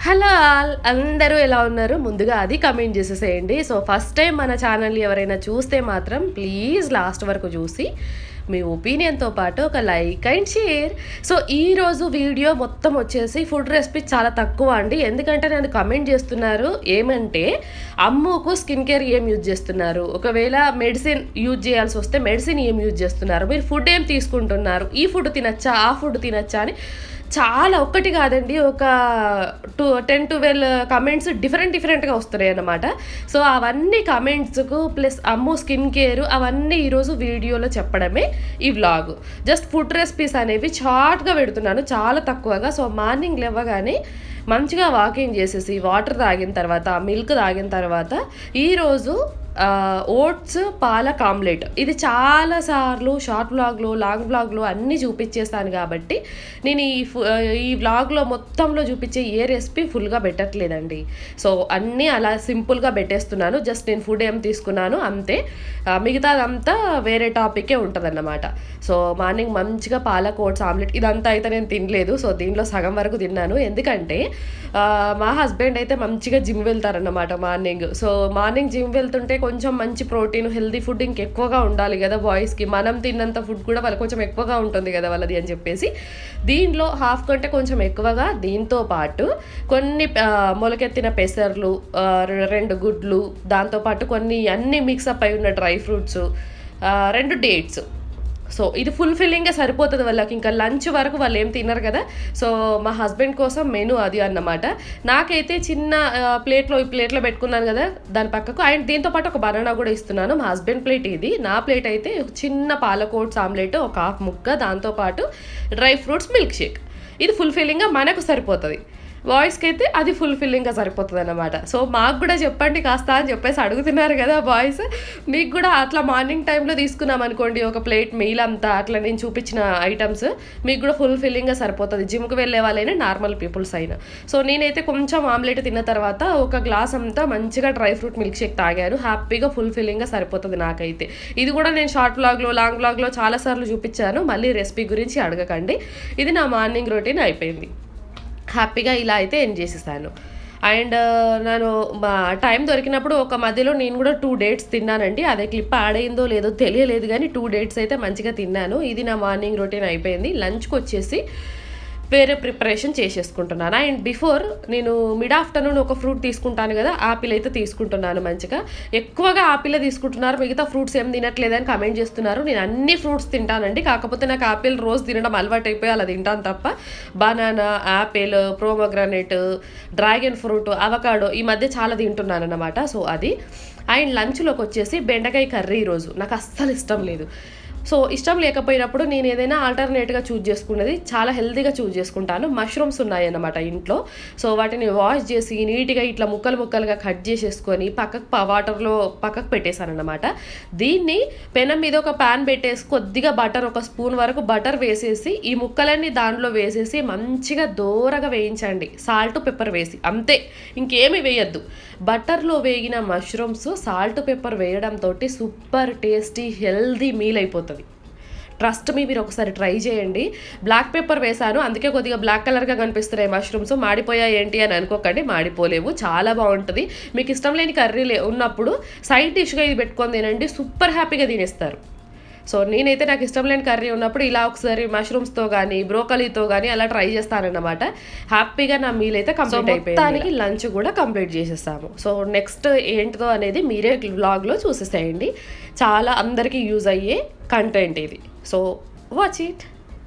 Hello all అందరూ ఎలా ఉన్నారు ముందుగా అది కమెంట్ చేసేసేయండి సో ఫస్ట్ టైం మన ఛానల్ ఎవరైనా చూస్తే మాత్రం ప్లీజ్ లాస్ట్ వరకు చూసి మీ ఒపీనియన్తో పాటు ఒక లైక్ అండ్ షేర్ సో ఈరోజు వీడియో మొత్తం వచ్చేసి ఫుడ్ రెసిపీ చాలా తక్కువ అండి ఎందుకంటే నన్ను కమెంట్ చేస్తున్నారు ఏమంటే అమ్ముకు స్కిన్ కేర్ ఏం యూజ్ చేస్తున్నారు ఒకవేళ మెడిసిన్ యూజ్ చేయాల్సి వస్తే మెడిసిన్ ఏం యూజ్ చేస్తున్నారు మీరు ఫుడ్ ఏం తీసుకుంటున్నారు ఈ ఫుడ్ తినచ్చా ఆ ఫుడ్ తినచ్చా అని చాలా ఒక్కటి కాదండి ఒక two ten twelve comments different డిఫరెంట్గా వస్తున్నాయి అన్నమాట సో అవన్నీ కమెంట్స్కు ప్లస్ అమ్ము స్కిన్ కేర్ అవన్నీ ఈరోజు వీడియోలో చెప్పడమే ఈ వ్లాగ్ జస్ట్ ఫుడ్ రెసిపీస్ అనేవి షార్ట్గా పెడుతున్నాను చాలా తక్కువగా సో మార్నింగ్ లేవగానే మంచిగా వాకింగ్ చేసేసి వాటర్ తాగిన తర్వాత మిల్క్ తాగిన తర్వాత ఈరోజు ఓట్స్ పాల కామ్లెట్ ఇది చాలా సార్లు షార్ట్ వ్లాగ్లో లాంగ్ వ్లాగ్లో అన్నీ చూపించేస్తాను కాబట్టి నేను ఈ ఫు- ఈ వ్లాగ్లో మొత్తంలో చూపించే ఏ రెసిపీ ఫుల్గా పెట్టట్లేదండి సో అన్నీ అలా సింపుల్గా పెట్టేస్తున్నాను జస్ట్ నేను ఫుడ్ ఏం తీసుకున్నాను అంతే ఆ, మిగతాదంతా వేరే టాపికే ఉంటుందన్నమాట సో మార్నింగ్ మంచిగా పాలక్ ఓట్స్ ఆమ్లెట్ ఇదంతా అయితే నేను తినలేదు సో దీనిలో సగం వరకు తిన్నాను ఎందుకంటే ఆ, మా హస్బెండ్ అయితే మంచిగా జిమ్ వెళ్తారన్నమాట మార్నింగ్ సో మార్నింగ్ జిమ్ వెళ్తుంటే కొంచెం మంచి ప్రోటీన్ హెల్దీ ఫుడ్ ఇంకెక్కువగా ఉండాలి కదా బాయ్స్కి మనం తిన్నంత ఫుడ్ కూడా వాళ్ళకి కొంచెం ఎక్కువగా ఉంటుంది కదా వాళ్ళది అని చెప్పేసి దీనిలో హాఫ్ కంటే కొంచెం ఎక్కువగా దీంతో పాటు కొన్ని ఆ, మొలకెత్తిన పెసర్లు ఆ, రె- రెండు గుడ్లు దాంతోపాటు కొన్ని అన్ని మిక్సప్ అయి ఉన్న డ్రై ఫ్రూట్స్ రెండు డేట్స్ సో ఇది ఫుల్ఫిల్లింగ్గా సరిపోతుంది వాళ్ళకి ఇంకా లంచ్ వరకు వాళ్ళు ఏం తినరు కదా సో మా హస్బెండ్ కోసం మెను అది అన్నమాట నాకైతే చిన్న ఆ, ప్లేట్లో ఈ ప్లేట్లో పెట్టుకున్నాను కదా దాని పక్కకు అండ్ దీంతో పాటు ఒక బనానా కూడా ఇస్తున్నాను మా హస్బెండ్ ప్లేట్ ఇది నా ప్లేట్ అయితే ఒక చిన్న పాలకోట్స్ ఆమ్లెట్ ఒక హాఫ్ ముక్క దాంతోపాటు డ్రై ఫ్రూట్స్ మిల్క్ షేక్ ఇది ఫుల్ఫిల్లింగ్గా మనకు సరిపోతుంది బాయ్స్కి అయితే అది ఫుల్ఫిల్లింగ్గా సరిపోతుంది అనమాట సో మాకు కూడా చెప్పండి కాస్త అని చెప్పేసి అడుగుతున్నారు కదా బాయ్స్ మీకు కూడా అట్లా మార్నింగ్ టైంలో తీసుకున్నాం అనుకోండి ఒక ప్లేట్ మీల్ అంతా అట్లా నేను చూపించిన ఐటమ్స్ మీకు కూడా ఫుల్ఫిల్లింగ్గా సరిపోతుంది జిమ్కి వెళ్ళే వాళ్ళైనా నార్మల్ పీపుల్స్ అయినా సో నేనైతే కొంచెం ఆమ్లెట్ తిన్న తర్వాత ఒక గ్లాస్ అంతా మంచిగా డ్రై ఫ్రూట్ మిల్క్ షేక్ తాగాను హ్యాపీగా ఫుల్ఫిల్లింగ్గా సరిపోతుంది నాకైతే ఇది కూడా నేను షార్ట్ వ్లాగ్లో లాంగ్ వ్లాగ్లో చాలాసార్లు చూపించాను మళ్ళీ రెసిపీ గురించి అడగకండి ఇది నా మార్నింగ్ రొటీన్ అయిపోయింది హ్యాపీగా ఇలా అయితే ఎండ్ చేసేసాను అండ్ నేను మా టైం దొరికినప్పుడు ఒక మధ్యలో నేను కూడా టూ డేట్స్ తిన్నానండి అదే క్లిప్ యాడ్ అయిందో లేదో తెలియలేదు కానీ టూ డేట్స్ అయితే మంచిగా తిన్నాను ఇది నా మార్నింగ్ రొటీన్ అయిపోయింది లంచ్కి వచ్చేసి వేరే ప్రిపరేషన్ చేసేసుకుంటున్నాను అండ్ బిఫోర్ నేను మిడ్ ఆఫ్టర్నూన్ ఒక ఫ్రూట్ తీసుకుంటాను కదా ఆపిల్ అయితే తీసుకుంటున్నాను మంచిగా ఎక్కువగా ఆపిల్ తీసుకుంటున్నారు మిగతా ఫ్రూట్స్ ఏం తినట్లేదని కమెంట్ చేస్తున్నారు నేను అన్ని ఫ్రూట్స్ తింటానండి కాకపోతే నాకు ఆపిల్ రోజు తినడం అలవాటు అయిపోయి అలా తింటాను తప్ప banana apple pomegranate dragon fruit avocado ఈ మధ్య చాలా తింటున్నాను అనమాట సో అది అండ్ లంచ్లోకి వచ్చేసి బెండకాయ కర్రీ ఈరోజు నాకు అస్సలు ఇష్టం లేదు సో ఇష్టం లేకపోయినప్పుడు నేను ఏదైనా ఆల్టర్నేట్గా చూజ్ చేసుకునేది చాలా హెల్తీగా చూజ్ చేసుకుంటాను మష్రూమ్స్ ఉన్నాయన్నమాట ఇంట్లో సో వాటిని వాష్ చేసి నీట్గా ఇట్లా ముక్కలు ముక్కలుగా కట్ చేసేసుకొని పక్కకు ప- వాటర్లో పక్కకు పెట్టేశాను అనమాట దీన్ని పెనం మీద ఒక ప్యాన్ పెట్టేసి కొద్దిగా బటర్ ఒక స్పూన్ వరకు బటర్ వేసేసి ఈ ముక్కలన్నీ దాంట్లో వేసేసి మంచిగా దూరగా వేయించండి సాల్ట్ పెప్పర్ వేసి అంతే ఇంకేమి వేయద్దు బటర్లో వేగిన మష్రూమ్స్ సాల్ట్ పెప్పర్ వేయడంతో సూపర్ టేస్టీ హెల్దీ మీల్ అయిపోతుంది ట్రస్ట్ మీ మీరు ఒకసారి ట్రై చేయండి బ్లాక్ పెప్పర్ వేశాను అందుకే కొద్దిగా బ్లాక్ కలర్గా కనిపిస్తున్నాయి మష్రూమ్స్ మాడిపోయా ఏంటి అని అనుకోకండి మాడిపోలేవు చాలా బాగుంటుంది మీకు ఇష్టం లేని కర్రీ లే ఉన్నప్పుడు సైడ్ డిష్గా ఇది పెట్టుకొని తినండి సూపర్ హ్యాపీగా తినేస్తారు సో నేనైతే నాకు ఇష్టం లేని కర్రీ ఉన్నప్పుడు ఇలా ఒకసారి మష్రూమ్స్తో కానీ బ్రోకలీతో కానీ అలా ట్రై చేస్తానన్నమాట హ్యాపీగా నా మీల్ అయితే కంప్లీట్ అయిపోయింది లంచ్ కూడా కంప్లీట్ చేసేసాము సో నెక్స్ట్ ఏంటిదో అనేది మీరే వ్లాగ్లో చూసేసేయండి చాలా అందరికీ యూజ్ అయ్యే కంటెంట్ ఇది so watch it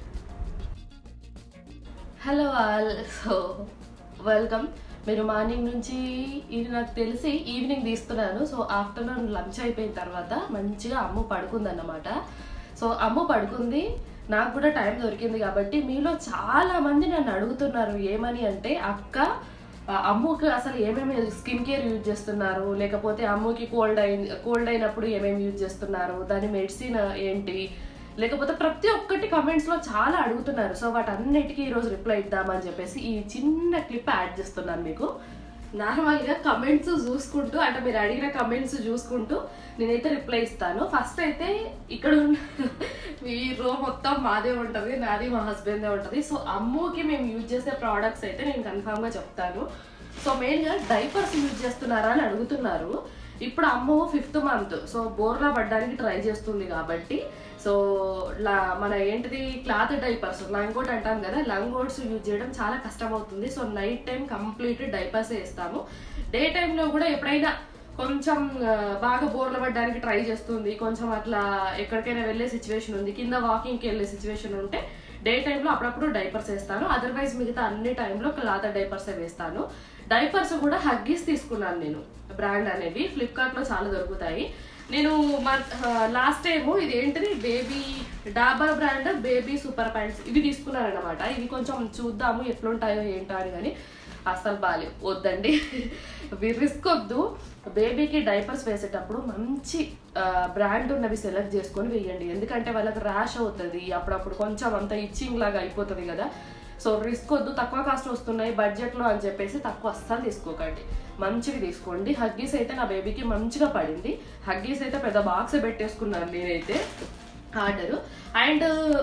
hello all so welcome మీరు మార్నింగ్ నుంచి ఇది నాకు తెలిసి ఈవినింగ్ తీస్తున్నాను సో ఆఫ్టర్నూన్ లంచ్ అయిపోయిన తర్వాత మంచిగా అమ్ము పడుకుందన్నమాట సో అమ్ము పడుకుంది నాకు కూడా టైం దొరికింది కాబట్టి మీలో చాలా మంది నన్ను అడుగుతున్నారు ఏమని అంటే అక్క ఆ, అమ్ముకి అసలు ఏమేమి స్కిన్ కేర్ యూజ్ చేస్తున్నారు లేకపోతే అమ్ముకి కోల్డ్ అయి కోల్డ్ అయినప్పుడు ఏమేమి యూజ్ చేస్తున్నారు దాని మెడిసిన్ ఏంటి లేకపోతే ప్రతి ఒక్కటి కమెంట్స్లో చాలా అడుగుతున్నారు సో వాటన్నిటికీ ఈరోజు రిప్లై ఇద్దామని చెప్పేసి ఈ చిన్న క్లిప్ యాడ్ చేస్తున్నాను మీకు నార్మల్గా కమెంట్స్ చూసుకుంటూ అంటే మీరు అడిగిన కమెంట్స్ చూసుకుంటూ నేనైతే రిప్లై ఇస్తాను ఫస్ట్ అయితే ఇక్కడ ఉన్న మీ రో మొత్తం మాదే ఉంటుంది నాది మా హస్బెండ్దే ఉంటుంది సో అమ్ముకి మేము యూజ్ చేసే ప్రోడక్ట్స్ అయితే నేను కన్ఫామ్గా చెప్తాను సో మెయిన్గా డైపర్స్ యూజ్ చేస్తున్నారా అని అడుగుతున్నారు ఇప్పుడు అమ్ము ఫిఫ్త్ మంత్ సో బోర్లా పడడానికి ట్రై చేస్తుంది కాబట్టి సో లా మన ఏంటిది క్లాత్ డైపర్స్ లంగోట్ అంటాం కదా లంగోట్స్ యూజ్ చేయడం చాలా కష్టం అవుతుంది so night time complete diapers వేస్తాము డే టైంలో కూడా ఎప్పుడైనా కొంచెం ఆ, బాగా బోర్ల పడడానికి ట్రై చేస్తుంది కొంచెం అట్లా ఎక్కడికైనా వెళ్ళే సిచ్యువేషన్ ఉంది కింద వాకింగ్కి వెళ్ళే సిచ్యువేషన్ ఉంటే డే టైంలో అప్పుడప్పుడు డైపర్స్ వేస్తాను అదర్వైజ్ మిగతా అన్ని టైంలో క్లాత్ డైపర్స్ వేస్తాను డైపర్స్ కూడా హగ్గీస్ తీసుకున్నాను నేను బ్రాండ్ అనేవి ఫ్లిప్కార్ట్లో చాలా దొరుకుతాయి నేను లాస్ట్ టైం ఇది ఏంటిది baby Dabur brand baby super pants ఇవి తీసుకున్నాను అనమాట ఇవి కొంచెం చూద్దాము ఎట్లుంటాయో ఏంటో అని కానీ అస్సలు బాగాలేవు వద్దండి ఇవి రిస్క్ వద్దు బేబీకి డైపర్స్ వేసేటప్పుడు మంచి బ్రాండ్ ఉన్నవి సెలెక్ట్ చేసుకొని వేయండి ఎందుకంటే వాళ్ళకి ర్యాష్ అవుతుంది అప్పుడప్పుడు కొంచెం అంత ఇచ్చింగ్ లాగా అయిపోతుంది కదా సో రిస్క్ వద్దు తక్కువ కాస్ట్ వస్తున్నాయి బడ్జెట్లో అని చెప్పేసి తక్కువ అస్సలు తీసుకోకండి మంచివి తీసుకోండి హగ్గీస్ అయితే నా బేబీకి మంచిగా పడింది హగ్గీస్ అయితే పెద్ద బాక్స్ పెట్టేసుకున్నాను నేనైతే ఆర్డరు అండ్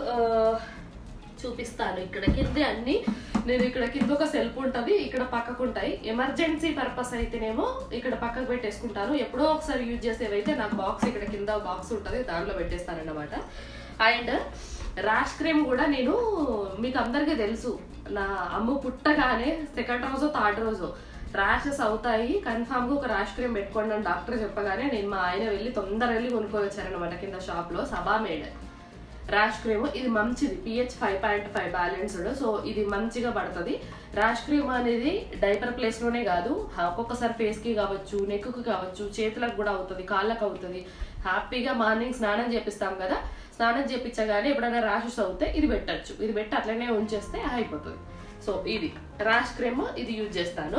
చూపిస్తాను ఇక్కడ కింద అన్ని నేను ఇక్కడ కింద ఒక సెల్ఫ్ ఉంటుంది ఇక్కడ పక్కకు ఉంటాయి ఎమర్జెన్సీ పర్పస్ అయితేనేమో ఇక్కడ పక్కకు పెట్టేసుకుంటాను ఎప్పుడో ఒకసారి యూజ్ చేసేవైతే నాకు బాక్స్ ఇక్కడ కింద బాక్స్ ఉంటుంది దాంట్లో పెట్టేస్తాను అన్నమాట అండ్ ర్యాష్ క్రీమ్ కూడా నేను మీకు అందరికీ తెలుసు నా అమ్ము పుట్టగానే సెకండ్ రోజు థర్డ్ రోజు ర్యాషెస్ అవుతాయి కన్ఫామ్గా ఒక ర్యాష్ క్రీమ్ పెట్టుకోండి అని డాక్టర్ చెప్పగానే నేను మా ఆయన వెళ్ళి తొందర వెళ్ళి కొనుక్కొని వచ్చారనమాట కింద షాప్లో సభా మేడ్ ర్యాష్ క్రీమ్ ఇది మంచిది pH five point five balanced so ఇది మంచిగా పడుతుంది ర్యాష్ క్రీమ్ అనేది డైపర్ ప్లేస్లోనే కాదు ఒక్కొక్కసారి ఫేస్కి కావచ్చు నెక్కి కావచ్చు చేతులకు కూడా అవుతుంది కాళ్ళకు అవుతుంది హ్యాపీగా మార్నింగ్ స్నానం చేపిస్తాం కదా స్నానం చేపించగానే ఎప్పుడైనా ర్యాషెస్ అవుతే ఇది పెట్టచ్చు ఇది పెట్టి అట్లనే ఉంచేస్తే అయిపోతుంది సో ఇది ర్యాష్ క్రీమ్ ఇది యూజ్ చేస్తాను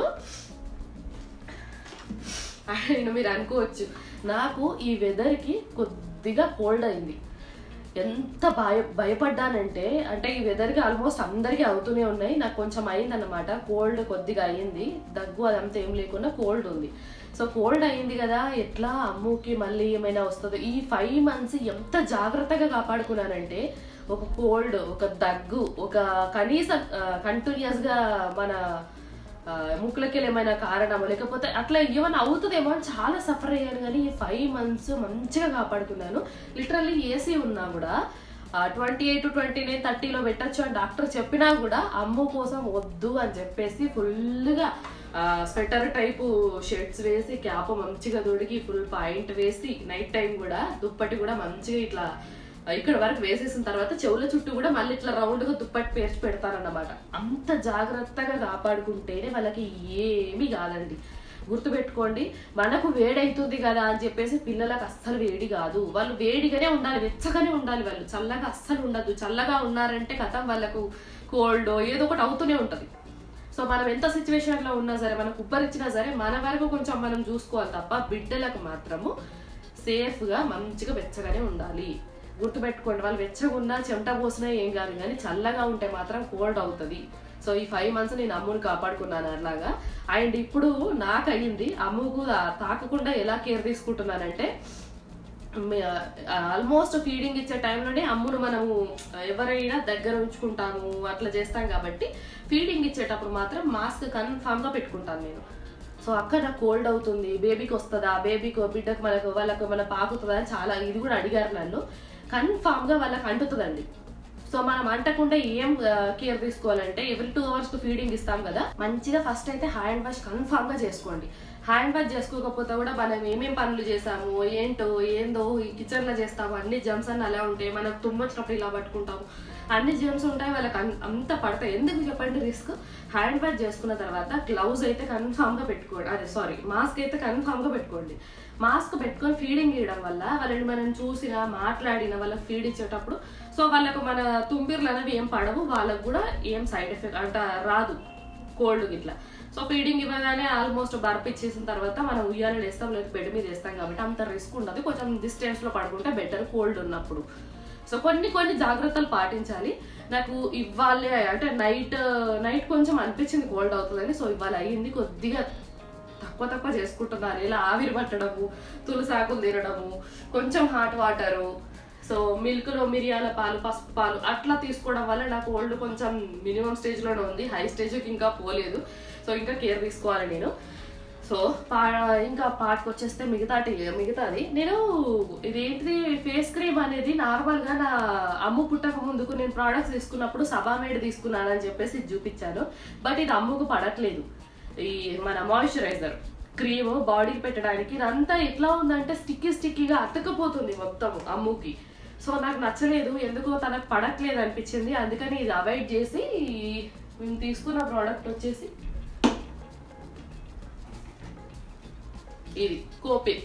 అండ్ మీరు అనుకోవచ్చు నాకు ఈ వెదర్కి కొద్దిగా కోల్డ్ అయింది ఎంత భయ భయపడ్డానంటే అంటే ఈ వెదర్కి ఆల్మోస్ట్ అందరికీ అవుతూనే ఉన్నాయి నాకు కొంచెం అయిందన్నమాట కోల్డ్ కొద్దిగా అయ్యింది దగ్గు అదంతా ఏం లేకుండా కోల్డ్ ఉంది సో కోల్డ్ అయింది కదా ఎట్లా అమ్ముకి మళ్ళీ ఏమైనా వస్తుందో ఈ ఫైవ్ మంత్స్ ఎంత జాగ్రత్తగా కాపాడుకున్నానంటే ఒక కోల్డ్ ఒక దగ్గు ఒక కనీసం కంటిన్యూస్గా మన ఆ, ముక్కులకెళ్ళి ఏమైనా కారణమో లేకపోతే అట్లా ఏమైనా అవుతుందేమో అని చాలా సఫర్ అయ్యాను కానీ ఈ ఫైవ్ మంత్స్ మంచిగా కాపాడుకున్నాను లిటరల్లీ ఏసీ ఉన్నా కూడా ట్వంటీ ఎయిట్ ట్వంటీ నైన్ థర్టీలో పెట్టచ్చు అని డాక్టర్ చెప్పినా కూడా అమ్ము కోసం వద్దు అని చెప్పేసి ఫుల్గా స్వెటర్ టైపు షర్ట్స్ వేసి క్యాప్ మంచిగా తొడిగి ఫుల్ పాయింట్ వేసి నైట్ టైం కూడా దుప్పటి కూడా మంచిగా ఇట్లా ఇక్కడ వరకు వేసేసిన తర్వాత చెవుల చుట్టూ కూడా మళ్ళీ ఇట్లా రౌండ్గా దుప్పటి పేర్చి పెడతారన్నమాట అంత జాగ్రత్తగా కాపాడుకుంటేనే వాళ్ళకి ఏమీ కాదండి గుర్తుపెట్టుకోండి మనకు వేడైతుంది కదా అని చెప్పేసి పిల్లలకు అస్సలు వేడి కాదు వాళ్ళు వేడిగానే ఉండాలి వెచ్చగానే ఉండాలి వాళ్ళు చల్లగా అస్సలు ఉండదు చల్లగా ఉన్నారంటే కథం వాళ్ళకు కోల్డ్ ఏదో ఒకటి అవుతూనే ఉంటుంది సో మనం ఎంత సిచ్యువేషన్లో ఉన్నా సరే మనకు ఉబ్బరిచ్చినా సరే మన వరకు కొంచెం మనం చూసుకోవాలి తప్ప బిడ్డలకు మాత్రము సేఫ్గా మంచిగా వెచ్చగానే ఉండాలి గుర్తుపెట్టుకోండి వాళ్ళు వెచ్చగా ఉన్నా చెమట పోసినా ఏం కాదు కానీ చల్లగా ఉంటే మాత్రం కోల్డ్ అవుతుంది సో ఈ ఫైవ్ మంత్స్ నేను అమ్ముని కాపాడుకున్నాను అలాగా అండ్ ఇప్పుడు నాకు అయ్యింది అమ్ముకు తా- తాకకుండా ఎలా కేర్ తీసుకుంటున్నానంటే ఆల్మోస్ట్ ఫీడింగ్ ఇచ్చే టైంలోనే అమ్మును మనము ఎవరైనా దగ్గర ఉంచుకుంటాము అట్లా చేస్తాం కాబట్టి ఫీడింగ్ ఇచ్చేటప్పుడు మాత్రం మాస్క్ కన్ఫామ్గా పెట్టుకుంటాను నేను సో అక్క నాకు కోల్డ్ అవుతుంది బేబీకి వస్తుందా బేబీకి బిడ్డకు మనకు వాళ్ళకు మన పాకుతుందా అని చాలా ఇది కూడా అడిగారు నన్ను కన్ఫామ్గా వాళ్ళకి అంటుతుందండి సో మనం అంటకుండా ఏం కేర్ తీసుకోవాలంటే ఎవ్రీ టూ అవర్స్ ఫీడింగ్ ఇస్తాం కదా మంచిగా ఫస్ట్ అయితే హ్యాండ్ వాష్ కన్ఫామ్ గా చేసుకోండి హ్యాండ్ వాష్ చేసుకోకపోతే కూడా మనం ఏమేం పనులు చేసాము ఏంటో ఏందో ఈ కిచెన్ లో చేస్తాము అన్ని జమ్స్ అన్ని అలా ఉంటాయి మనకు తుమ్మొచ్చినప్పుడు ఇలా పట్టుకుంటాము అన్ని జమ్స్ ఉంటాయి వాళ్ళకి అన్- అంత పడతాయి ఎందుకు చెప్పండి రిస్క్ హ్యాండ్ వాష్ చేసుకున్న తర్వాత గ్లౌజ్ అయితే కన్ఫామ్ గా పెట్టుకోండి అదే సారీ మాస్క్ అయితే కన్ఫామ్ గా పెట్టుకోండి మాస్క్ పెట్టుకొని ఫీడింగ్ ఇవ్వడం వల్ల వాళ్ళని మనం చూసినా మాట్లాడిన వాళ్ళకి ఫీడ్ ఇచ్చేటప్పుడు సో వాళ్ళకు మన తుంపిర్లు అనేవి ఏం పడవు వాళ్ళకు కూడా ఏం సైడ్ ఎఫెక్ట్ అంట రాదు కోల్డ్ ఇట్లా సో ఫీడింగ్ ఇవ్వగానే ఆల్మోస్ట్ బర్ప్ ఇచ్చేసిన తర్వాత మనం ఉయ్యాలు వేస్తాం లేదా బెడ్ మీద వేస్తాం కాబట్టి అంత రిస్క్ ఉండదు కొంచెం distance లో పడుకుంటే బెటర్ కోల్డ్ ఉన్నప్పుడు సో కొన్ని కొన్ని జాగ్రత్తలు పాటించాలి నాకు ఇవ్వాలి అంటే నైట్ నైట్ కొంచెం అనిపించింది కోల్డ్ అవుతుందని సో ఇవాళ అయ్యింది కొద్దిగా తక్కువ తక్కువ చేసుకుంటున్నారు ఇలా ఆవిరి పట్టడము తులసాకులు తినడము కొంచెం హాట్ వాటరు సో మిల్క్లో మిరియాల పాలు పసుపు పాలు అట్లా తీసుకోవడం వల్ల నాకు ఓల్డ్ కొంచెం మినిమం స్టేజ్లోనే ఉంది హై స్టేజ్కి ఇంకా పోలేదు సో ఇంకా కేర్ తీసుకోవాలి నేను సో పా ఇంకా పాటకు వచ్చేస్తే మిగతాటి మిగతాది నేను ఇదేంటిది ఫేస్ క్రీమ్ అనేది నార్మల్గా నా అమ్ము పుట్టక ముందుకు నేను ప్రోడక్ట్స్ తీసుకున్నప్పుడు సబామేడ్ తీసుకున్నానని చెప్పేసి ఇది చూపించాను బట్ ఇది అమ్ముకు పడట్లేదు ఈ మన మాయిశ్చరైజర్ క్రీమ్ బాడీకి పెట్టడానికి ఇదంతా ఎట్లా ఉందంటే స్టిక్కీ స్టిక్కీగా అతకపోతుంది మొత్తం అమ్ముకి సో నాకు నచ్చలేదు ఎందుకో తనకు పడట్లేదు అనిపించింది అందుకని ఇది అవాయిడ్ చేసి మేము తీసుకున్న ప్రోడక్ట్ వచ్చేసి ఇది కోపిన్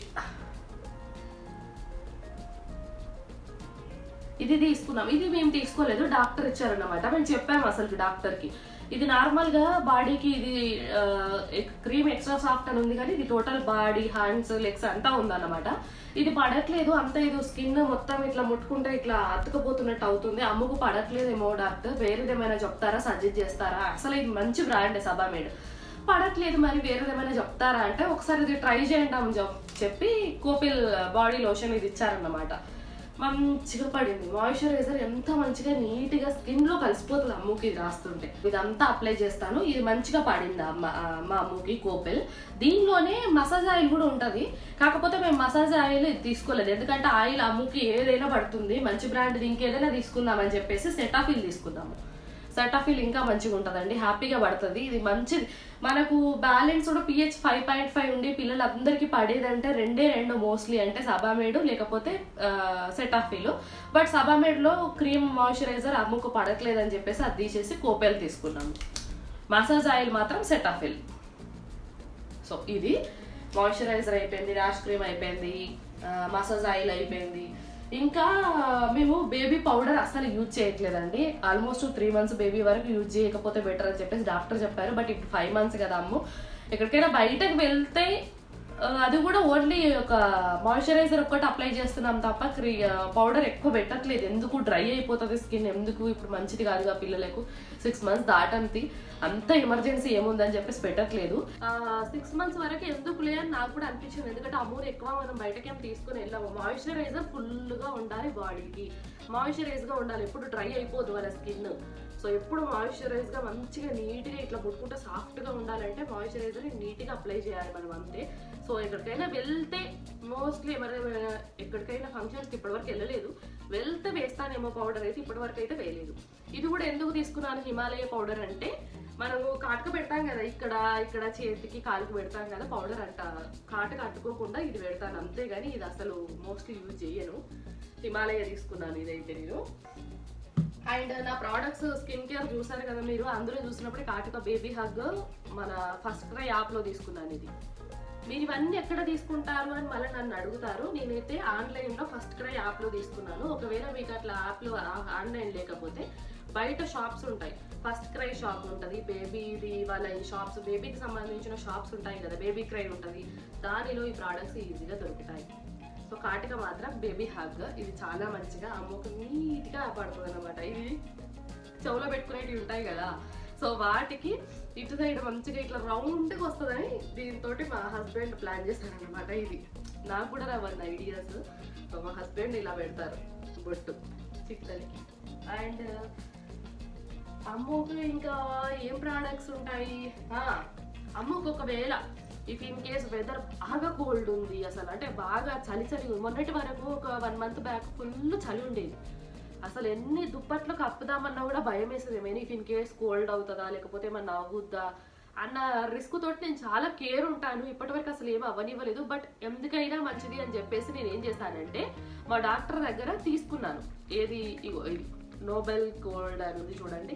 ఇది తీసుకున్నాం ఇది మేము తీసుకోలేదు డాక్టర్ ఇచ్చారన్నమాట మేము చెప్పాము అసలు డాక్టర్కి ఇది నార్మల్గా బాడీకి ఇది క్రీమ్ ఎక్స్ట్రా సాఫ్ట్ అని ఉంది కానీ ఇది టోటల్ బాడీ హ్యాండ్స్ లెగ్స్ అంతా ఉందన్నమాట ఇది పడట్లేదు అంత ఇది స్కిన్ మొత్తం ఇట్లా ముట్టుకుంటే ఇట్లా అతుకపోతున్నట్టు అవుతుంది అమ్ముకు పడట్లేదేమో డాక్టర్ వేరేది ఏమైనా చెప్తారా సజెస్ట్ చేస్తారా అసలు ఇది మంచి బ్రాండ్ సబామేడ్ పడట్లేదు మరి వేరేది ఏమైనా చెప్తారా అంటే ఒకసారి ఇది ట్రై చేయండి అని చెప్- చెప్పి కోపిల్ బాడీ లోషన్ ఇది ఇచ్చారన్నమాట మంచిగా పడింది మాయిశ్చరైజర్ ఎంత మంచిగా నీట్గా స్కిన్ లో కలిసిపోతుంది అమ్ముకి ఇది రాస్తుంటే ఇదంతా అప్లై చేస్తాను ఇది మంచిగా పడింది అమ్మ ఆ, మా అమ్ముకి కోపెల్ దీనిలోనే మసాజ్ ఆయిల్ కూడా ఉంటది కాకపోతే మేము మసాజ్ ఆయిల్ ఇది తీసుకోలేదు ఎందుకంటే ఆయిల్ అమ్ముకి ఏదైనా పడుతుంది మంచి బ్రాండ్ ఇంకేదైనా తీసుకుందామని చెప్పేసి సెటాఫిల్ తీసుకుందాము సెటాఫిల్ ఇంకా మంచిగా ఉంటుందండి హ్యాపీగా పడుతుంది ఇది మంచిది మనకు బ్యాలెన్స్ కూడా పిహెచ్ ఫైవ్ పాయింట్ ఫైవ్ ఉండి పిల్లలందరికీ పడేదంటే రెండే రెండు మోస్ట్లీ అంటే సబామేడ్ లేకపోతే సెటాఫిల్ బట్ సబామేడ్లో క్రీమ్ మాయిశ్చరైజర్ అమ్ముకు పడట్లేదని చెప్పేసి అది తీసేసి కోపెల్ తీసుకున్నాము మసాజ్ ఆయిల్ మాత్రం సెటాఫిల్ సో ఇది మాయిశ్చరైజర్ అయిపోయింది ర్యాష్ క్రీమ్ అయిపోయింది మసాజ్ ఆయిల్ అయిపోయింది ఇంకా మేము బేబీ పౌడర్ అసలు యూజ్ చేయట్లేదండి ఆల్మోస్ట్ త్రీ మంత్స్ బేబీ వరకు యూజ్ చేయకపోతే బెటర్ అని చెప్పేసి డాక్టర్ చెప్పారు బట్ ఇప్పుడు ఫైవ్ మంత్స్ కదా అమ్ము ఎక్కడికైనా బయటకు వెళ్తే ఆ, అది కూడా ఓన్లీ ఒక మాయిశ్చరైజర్ ఒక్కటి అప్లై చేస్తున్నాం తప్ప క్రీ పౌడర్ ఎక్కువ పెట్టట్లేదు ఎందుకు డ్రై అయిపోతుంది స్కిన్ ఎందుకు ఇప్పుడు మంచిది కాదుగా పిల్లలకు సిక్స్ మంత్స్ దాటంతి అంత ఎమర్జెన్సీ ఏముందని చెప్పేసి పెట్టట్లేదు సిక్స్ మంత్స్ వరకు ఎందుకు లే అని నాకు కూడా అనిపించింది ఎందుకంటే అమూర్ ఎక్కువ మనం బయటకేం తీసుకుని వెళ్ళాము మాయిశ్చరైజర్ ఫుల్గా ఉండాలి బాడీకి మాయిశ్చరైజ్గా ఉండాలి ఎప్పుడు డ్రై అయిపోదు వాళ్ళ స్కిన్ సో ఎప్పుడు మాయిశ్చరైజ్గా మంచిగా నీట్గా ఇట్లా ముట్టుకుంటే సాఫ్ట్గా ఉండాలంటే మాయిశ్చరైజర్ నీట్గా అప్లై చేయాలి మనం అంతే సో ఎక్కడికైనా వెళ్తే మోస్ట్లీ మరి ఎక్కడికైనా ఫంక్షన్స్కి ఇప్పటివరకు వెళ్ళలేదు వెళ్తే వేస్తానేమో పౌడర్ అయితే ఇప్పటివరకు అయితే వేయలేదు ఇది కూడా ఎందుకు తీసుకున్నాను హిమాలయ పౌడర్ అంటే మనము కాటుక పెడతాం కదా ఇక్కడ ఇక్కడ చేతికి కాలుకి పెడతాం కదా పౌడర్ అంట కాటుక అట్టుకోకుండా ఇది పెడతాను అంతేగాని ఇది అసలు మోస్ట్లీ యూజ్ చేయను హిమాలయ తీసుకున్నాను ఇదైతే నేను అండ్ నా ప్రోడక్ట్స్ స్కిన్ కేర్ చూసారు కదా మీరు అందులో చూసినప్పుడు కాటుక బేబీ హగ్ మన ఫస్ట్ క్రై యాప్లో తీసుకున్నాను ఇది మీరు ఇవన్నీ ఎక్కడ తీసుకుంటారు అని మళ్ళీ నన్ను అడుగుతారు నేనైతే ఆన్లైన్లో ఫస్ట్ క్రై యాప్లో తీసుకున్నాను ఒకవేళ మీకు అట్లా యాప్లో ఆన్లైన్ లేకపోతే బయట షాప్స్ ఉంటాయి ఫస్ట్ క్రై షాప్ ఉంటుంది బేబీది వాళ్ళ ఈ షాప్స్ బేబీకి సంబంధించిన షాప్స్ ఉంటాయి కదా బేబీ క్రై ఉంటుంది దానిలో ఈ ప్రోడక్ట్స్ ఈజీగా దొరుకుతాయి సో కాటిక మాత్రం బేబీ హగ్ ఇది చాలా మంచిగా అమ్మకు నీట్గా పడుతుంది అనమాట ఇది చెవులో పెట్టుకునేటివి ఉంటాయి కదా సో వాటికి ఇటు సైడ్ మంచిగా ఇట్లా రౌండ్గా వస్తుందని దీంతో మా హస్బెండ్ ప్లాన్ చేశారనమాట ఇది నాకు కూడా రావండి ఐడియాస్ సో మా హస్బెండ్ ఇలా పెడతారు బొట్టు చిక్కలకి అండ్ అమ్మకు ఇంకా ఏం ప్రోడక్ట్స్ ఉంటాయి ఆ, అమ్మకు ఒకవేళ ఇఫ్ ఇన్ కేస్ వెదర్ బాగా కోల్డ్ ఉంది అసలు అంటే బాగా చలి చలి ఉంది. మొన్నటి వరకు ఒక వన్ మంత్ బ్యాక్ ఫుల్ చలి ఉండేది అసలు ఎన్ని దుప్పట్లు కప్పుదామన్నా కూడా భయం వేస్తుంది ఏమైనా ఇఫ్ ఇన్ కేస్ కోల్డ్ అవుతుందా లేకపోతే ఏమన్నా అవుద్దా అన్న రిస్క్ తోటి నేను చాలా కేర్ ఉంటాను ఇప్పటివరకు అసలు ఏమి అవ్వనివ్వలేదు బట్ ఎందుకైనా మంచిది అని చెప్పేసి నేను ఏం చేశానంటే మా డాక్టర్ దగ్గర తీసుకున్నాను ఏది ఇగో ఇది నోబెల్ కోల్డ్ అని ఉంది చూడండి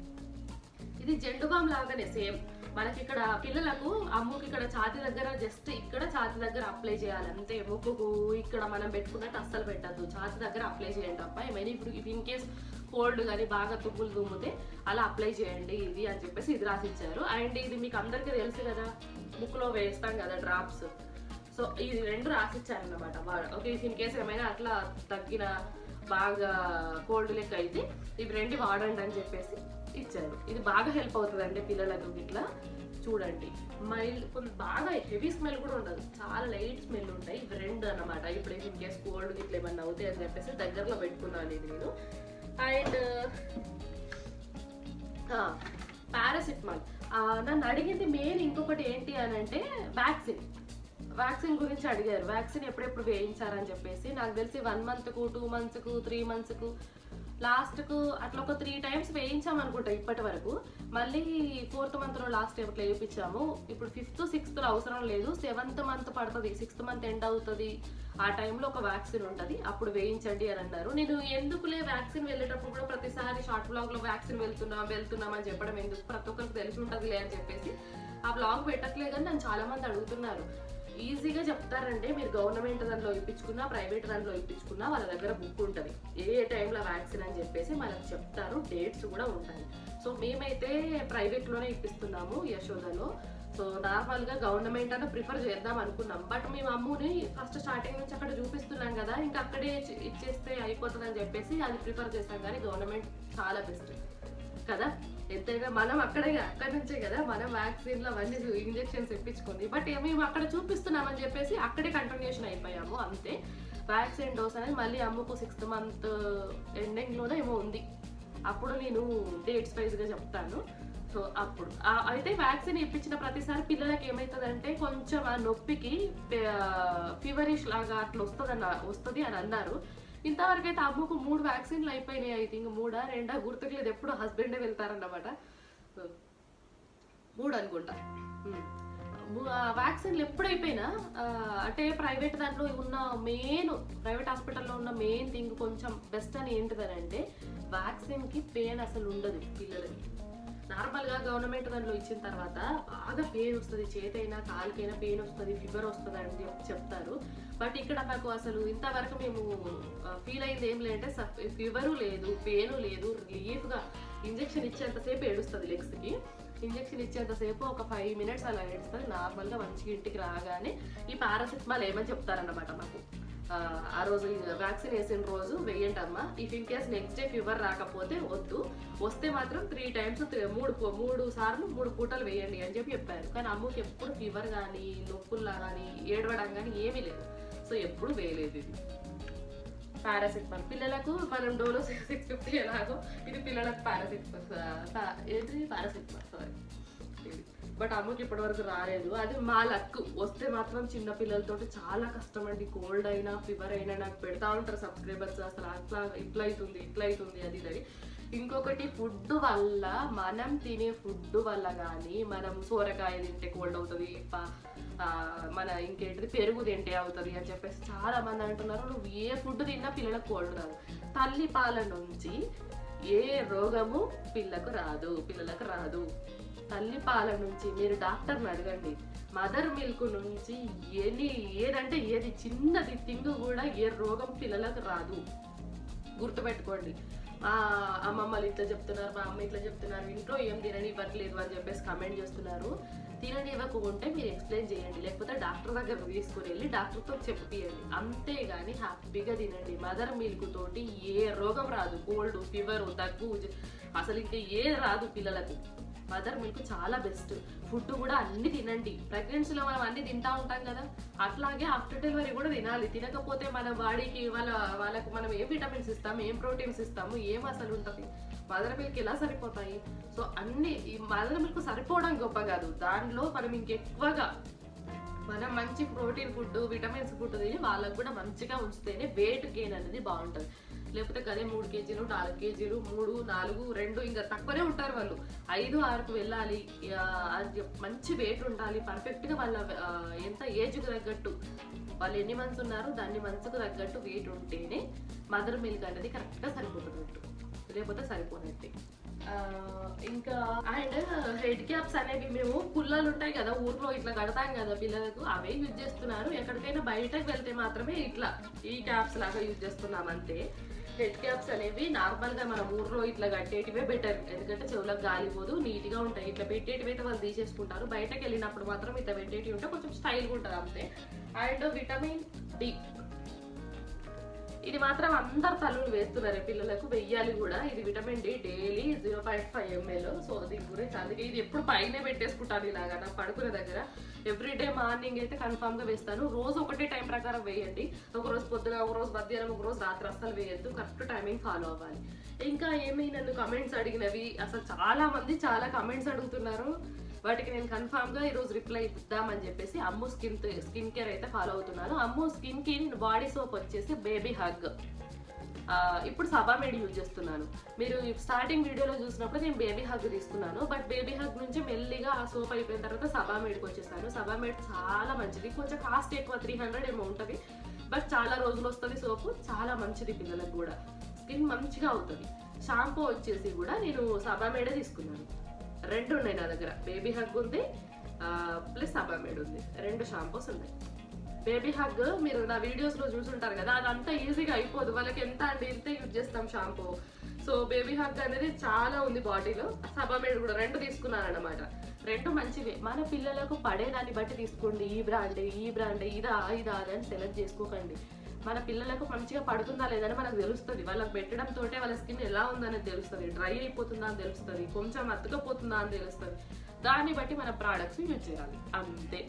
ఇది జెండు బామ్ లాగానే సేమ్ మనకి ఇక్కడ పిల్లలకు అమ్ముకి ఇక్కడ ఛాతి దగ్గర జస్ట్ ఇక్కడ ఛాతి దగ్గర అప్లై చేయాలి అంతే ముక్కుకు ఇక్కడ మనం పెట్టుకున్నట్టు అస్సలు పెట్టద్దు ఛాతి దగ్గర అప్లై చేయండి తప్ప ఏమైనా ఇప్పుడు ఇన్ కేస్ కోల్డ్ కానీ బాగా తుమ్ములు తుమ్మితే అలా అప్లై చేయండి ఇది అని చెప్పేసి ఇది రాసిచ్చారు అండ్ ఇది మీకు అందరికీ తెలుసు కదా ముక్కులో వేస్తాం కదా డ్రాప్స్ సో ఇది రెండు రాసిచ్చారు అనమాట ఓకే ఇన్ కేసు ఏమైనా అట్లా తగ్గిన బాగా కోల్డ్ లెక్క అయితే ఇవి రెండు వాడండి అని చెప్పేసి ఇచ్చారు ఇది బాగా హెల్ప్ అవుతుందండి పిల్లలకు ఇట్లా చూడండి మైల్డ్ కొంచెం బాగా హెవీ స్మెల్ కూడా ఉండదు చాలా లైట్ స్మెల్ ఉంటాయి ఇవి రెండు అన్నమాట ఇప్పుడు ఇన్ కేస్ కోల్డ్ ఇట్లా ఏమన్నా అవుతాయి అని చెప్పేసి దగ్గరలో పెట్టుకున్నాను ఇది నేను అండ్ పారాసిటమాల్ నన్ను అడిగింది మెయిన్ ఇంకొకటి ఏంటి అని అంటే వ్యాక్సిన్ వ్యాక్సిన్ గురించి అడిగారు వ్యాక్సిన్ ఎప్పుడెప్పుడు వేయించారని చెప్పేసి నాకు తెలిసి వన్ మంత్కు టూ మంత్స్కు త్రీ మంత్స్కు లాస్ట్కు అట్లా ఒక త్రీ టైమ్స్ వేయించాం అనుకుంటా ఇప్పటి వరకు మళ్ళీ ఫోర్త్ మంత్లో లాస్ట్ ఇట్లా వేయించాము ఇప్పుడు ఫిఫ్త్ సిక్స్త్ అవసరం లేదు సెవెంత్ మంత్ పడుతుంది సిక్స్త్ మంత్ ఎండ్ అవుతుంది ఆ టైంలో ఒక వ్యాక్సిన్ ఉంటుంది అప్పుడు వేయించండి అని అన్నారు నేను ఎందుకులే వ్యాక్సిన్ వెళ్ళేటప్పుడు కూడా ప్రతిసారి షార్ట్ బ్లాగ్ లో వ్యాక్సిన్ వెళ్తున్నాం వెళ్తున్నాం అని చెప్పడం ఎందుకు ప్రతి ఒక్కరికి తెలిసి ఉంటుందిలే అని చెప్పేసి ఆ బ్లాగ్ పెట్టట్లేదు అని నన్ను చాలా మంది అడుగుతున్నారు ఈజీగా చెప్తారంటే మీరు గవర్నమెంట్ దాంట్లో ఇప్పించుకున్నా ప్రైవేట్ దాంట్లో ఇప్పించుకున్నా వాళ్ళ దగ్గర బుక్ ఉంటుంది ఏ టైంలో వ్యాక్సిన్ అని చెప్పేసి మనకు చెప్తారు డేట్స్ కూడా ఉంటాయి సో మేమైతే ప్రైవేట్లోనే ఇప్పిస్తున్నాము యశోదలో సో నార్మల్గా గవర్నమెంట్ అన్న ప్రిఫర్ చేద్దాం అనుకున్నాం బట్ మేము అమ్ముని ఫస్ట్ స్టార్టింగ్ నుంచి అక్కడ చూపిస్తున్నాం కదా ఇంకా అక్కడే ఇచ్చి- ఇచ్చేస్తే అయిపోతుంది అని చెప్పేసి అది ప్రిఫర్ చేస్తాం కానీ గవర్నమెంట్ చాలా బెస్ట్ కదా ఎంతైనా మనం అక్కడే అక్కడి నుంచే కదా మనం వ్యాక్సిన్లు అవన్నీ ఇంజెక్షన్స్ ఇప్పించుకుంది బట్ మేము అక్కడ చూపిస్తున్నామని చెప్పేసి అక్కడే కంటిన్యూషన్ అయిపోయాము అంతే వ్యాక్సిన్ డోస్ అనేది మళ్ళీ అమ్ముకు సిక్స్త్ మంత్ ఎండింగ్లోనే ఏమో ఉంది అప్పుడు నేను డేట్స్ వైజ్గా చెప్తాను సో అప్పుడు ఆ- అయితే వ్యాక్సిన్ ఇప్పించిన ప్రతిసారి పిల్లలకి ఏమవుతుందంటే కొంచెం ఆ నొప్పికి ఫీవరిష్ లాగా అట్లా వస్తుంది వస్తుంది అని అన్నారు ఇంతవరకు అయితే అమ్మకు మూడు వ్యాక్సిన్లు అయిపోయినాయి ఐ థింక్ మూడా రెండా గుర్తుకులేదు ఎప్పుడు హస్బెండే వెళ్తారన్నమాట సో, మూడు అనుకుంటా ఉమ్. ము- ఆ వ్యాక్సిన్లు ఎప్పుడైపోయినా ఆ, అంటే ప్రైవేట్ దాంట్లో ఉన్న మెయిన్ ప్రైవేట్ హాస్పిటల్లో ఉన్న మెయిన్ థింగ్ కొంచెం బెస్ట్ అని ఏంటిదని అంటే వ్యాక్సిన్కి పెయిన్ అసలు ఉండదు పిల్లలకి నార్మల్గా గవర్నమెంట్ దాంట్లో ఇచ్చిన తర్వాత బాగా పెయిన్ వస్తుంది చేతైనా కాలుకైనా పెయిన్ వస్తుంది ఫీవర్ వస్తుంది అని చెప్పి చెప్తారు బట్ ఇక్కడ నాకు అసలు ఇంతవరకు మేము ఫీల్ అయింది ఏం లేదంటే ఫీవరు లేదు పెయిన్ లేదు రిలీఫ్గా ఇంజెక్షన్ ఇచ్చేంతసేపు ఏడుస్తుంది లెగ్స్కి ఇంజెక్షన్ ఇచ్చేంతసేపు ఒక ఫైవ్ మినిట్స్ అలా ఏడుస్తుంది నార్మల్గా మంచిగా ఇంటికి రాగానే ఈ పారాసిటమాల్ ఏమని చెప్తారన్నమాట మాకు ఆ, ఆ రోజు వ్యాక్సిన్ వేసిన రోజు వేయండి అమ్మా if in case next day fever రాకపోతే వద్దు వస్తే మాత్రం త్రీ టైమ్స్ మూడు పూ- మూడు సార్లు మూడు పూటలు వేయండి అని చెప్పి చెప్పారు కానీ అమ్మకి ఎప్పుడు ఫీవర్ కానీ నొప్పుల్లా కానీ ఏడవడం కానీ ఏమీ లేదు సో ఎప్పుడు వేయలేదు ఇది పారాసిటమాల్ పిల్లలకు మనం డోలో సిక్స్ ఫిఫ్టీ ఎలాగో ఇది పిల్లలకు పారాసిటమాల్ ఏంటి పారాసిటమాల్ సారీ బట్ అమ్మకి ఇప్పటి వరకు రాలేదు అది మా లక్ వస్తే మాత్రం చిన్న పిల్లలతో చాలా కష్టం అండి కోల్డ్ అయినా ఫీవర్ అయినా నాకు పెడతా ఉంటారు సబ్స్క్రైబర్స్ అసలు అట్లా ఇట్లా అవుతుంది ఇట్లా అవుతుంది అది ఇది అని ఇంకొకటి ఫుడ్ వల్ల మనం తినే ఫుడ్ వల్ల కానీ మనం సోరకాయ తింటే కోల్డ్ అవుతుంది ప- ఆ, మన ఇంకేంటిది పెరుగు తింటే అవుతుంది అని చెప్పేసి చాలా మంది అంటున్నారు నువ్వు ఏ ఫుడ్ తిన్నా పిల్లలకు కోల్డ్ రాదు తల్లి పాల నుంచి ఏ రోగము పిల్లకు రాదు పిల్లలకు రాదు తల్లి పాల నుంచి మీరు డాక్టర్ని అడగండి మదర్ మిల్క్ నుంచి ఎన్ని ఏదంటే ఏది చిన్నది తింగు కూడా ఏ రోగం పిల్లలకు రాదు గుర్తుపెట్టుకోండి మా అమ్మమ్మలు ఇట్లా చెప్తున్నారు మా అమ్మ ఇట్లా చెప్తున్నారు ఇంట్లో ఏం తినని ఇవ్వట్లేదు అని చెప్పేసి కమెంట్ చేస్తున్నారు తినని ఇవ్వకుంటే మీరు ఎక్స్ప్లెయిన్ చేయండి లేకపోతే డాక్టర్ దగ్గర తీసుకుని వెళ్ళి డాక్టర్తో చెప్పియండి అంతేగాని హ్యాపీగా తినండి మదర్ మిల్క్ తోటి ఏ రోగం రాదు కోల్డ్ ఫీవర్ దగ్గు జ- అసలు ఇంకా ఏ రాదు పిల్లలకు మదర్ మిల్క్ చాలా బెస్ట్ ఫుడ్ కూడా అన్ని తినండి ప్రెగ్నెన్సీలో మనం అన్ని తింటా ఉంటాం కదా అట్లాగే ఆఫ్టర్ డెలివరీ కూడా తినాలి తినకపోతే మన బాడీకి వాళ్ళ వాళ్ళకు మనం ఏం విటమిన్స్ ఇస్తాము ఏం ప్రోటీన్స్ ఇస్తాము ఏం అసలు ఉంటుంది మదర్ మిల్క్ ఎలా సరిపోతాయి సో అన్ని ఈ మదర్ మిల్క్ సరిపోవడం గొప్ప కాదు దానిలో మనం ఇంకెక్కువగా మనం మంచి ప్రోటీన్ ఫుడ్ విటమిన్స్ ఫుడ్ తిని వాళ్ళకు కూడా మంచిగా ఉంచితేనే వెయిట్ గెయిన్ అనేది బాగుంటుంది లేకపోతే కదే మూడు కేజీలు నాలుగు కేజీలు మూడు నాలుగు రెండు ఇంకా తక్కువనే ఉంటారు వాళ్ళు ఐదు ఆరుకు వెళ్ళాలి ఆ, అది చెప్- మంచి వెయిట్ ఉండాలి పర్ఫెక్ట్గా వాళ్ళ ఆ, ఎంత ఏజ్కి తగ్గట్టు వాళ్ళు ఎన్ని మంత్స్ ఉన్నారు దాన్ని మంత్స్కి తగ్గట్టు వెయిట్ ఉంటేనే మదర్ మిల్క్ అనేది కరెక్ట్గా సరిపోతున్నట్టు లేకపోతే సరిపోనట్టే ఆ, ఇంకా అండ్ హెడ్ క్యాప్స్ అనేవి మేము పుల్లలు ఉంటాయి కదా ఊర్లో ఇట్లా కడతాం కదా పిల్లలకు అవే యూజ్ చేస్తున్నారు ఎక్కడికైనా బయటకు వెళ్తే మాత్రమే ఇట్లా ఈ క్యాప్స్ లాగా యూజ్ చేస్తున్నాం అంతే హెడ్ క్యాప్స్ అనేవి నార్మల్ గా మన ఊర్లో ఇట్లా కట్టేటివే బెటర్ ఎందుకంటే చెవులకు గాలి పోదు నీట్ గా ఉంటాయి ఇట్లా పెట్టేటివి అయితే వాళ్ళు తీసేసుకుంటారు బయటకు వెళ్ళినప్పుడు మాత్రం ఇట్లా పెట్టేటివి ఉంటే కొంచెం స్టైల్గా ఉంటుంది అంతే అండ్ విటమిన్ డి ఇది మాత్రం అందరు తల్లులు వేస్తున్నారు పిల్లలకు వెయ్యాలి కూడా ఇది vitamin D daily zero point five ML so దీని గురించి అందుకే ఇది ఎప్పుడు పైన పెట్టేసుకుంటాను ఇలాగా నా పడుకునే దగ్గర ఎవ్రీ డే మార్నింగ్ అయితే కన్ఫామ్ గా వేస్తాను రోజు ఒకటే టైం ప్రకారం వేయండి ఒక రోజు పొద్దున ఒక రోజు మధ్యాహ్నం ఒక రోజు రాత్రి అస్సలు వేయద్దు కరెక్ట్ టైమింగ్ ఫాలో అవ్వాలి ఇంకా ఏమి నన్ను కమెంట్స్ అడిగినవి అసలు చాలా మంది చాలా కమెంట్స్ అడుగుతున్నారు వాటికి నేను కన్ఫామ్ గా ఈ రోజు రిప్లై ఇద్దామని చెప్పేసి అమ్ము స్కిన్ స్కిన్ కేర్ అయితే ఫాలో అవుతున్నాను అమ్ము స్కిన్ కి బాడీ సోప్ వచ్చేసి బేబీ హగ్ ఇప్పుడు సబామేడ్ యూజ్ చేస్తున్నాను మీరు స్టార్టింగ్ వీడియోలో చూసినప్పుడు నేను బేబీ హగ్ తీసుకున్నాను బట్ బేబీ హగ్ నుంచి మెల్లిగా ఆ సోప్ అయిపోయిన తర్వాత సబామేడ్కి వచ్చేసాను సబామేడ్ చాలా మంచిది కొంచెం కాస్ట్ ఎక్కువ త్రీ హండ్రెడ్ ఏమో ఉంటుంది బట్ చాలా రోజులు వస్తుంది సోపు చాలా మంచిది పిల్లలకు కూడా స్కిన్ మంచిగా అవుతుంది షాంపూ వచ్చేసి కూడా నేను సబామేడే తీసుకున్నాను రెండు ఉన్నాయి నా దగ్గర బేబీ హగ్ ఉంది ప్లస్ సబామేడ్ ఉంది రెండు షాంపూస్ ఉన్నాయి బేబీ హగ్ మీరు నా వీడియోస్ లో చూసుంటారు కదా అదంతా ఈజీగా అయిపోదు వాళ్ళకి ఎంత అండి ఇంత యూజ్ చేస్తాం షాంపూ సో బేబీ హగ్ అనేది చాలా ఉంది బాడీలో సబామేడ్ కూడా రెండు తీసుకున్నాను అనమాట రెండు మంచివే మన పిల్లలకు పడేదాన్ని బట్టి తీసుకోండి ఈ బ్రాండ్ ఈ బ్రాండ్ ఇదా ఇదా అని సెలెక్ట్ చేసుకోకండి మన పిల్లలకు మంచిగా పడుతుందా లేదని మనకు తెలుస్తుంది వాళ్ళకి పెట్టడం తోటే వాళ్ళ స్కిన్ ఎలా ఉందనేది తెలుస్తుంది డ్రై అయిపోతుందా అని తెలుస్తుంది కొంచెం అతుకపోతుందా అని తెలుస్తుంది దాన్ని బట్టి మన ప్రోడక్ట్స్ యూజ్ చేయాలి అంతే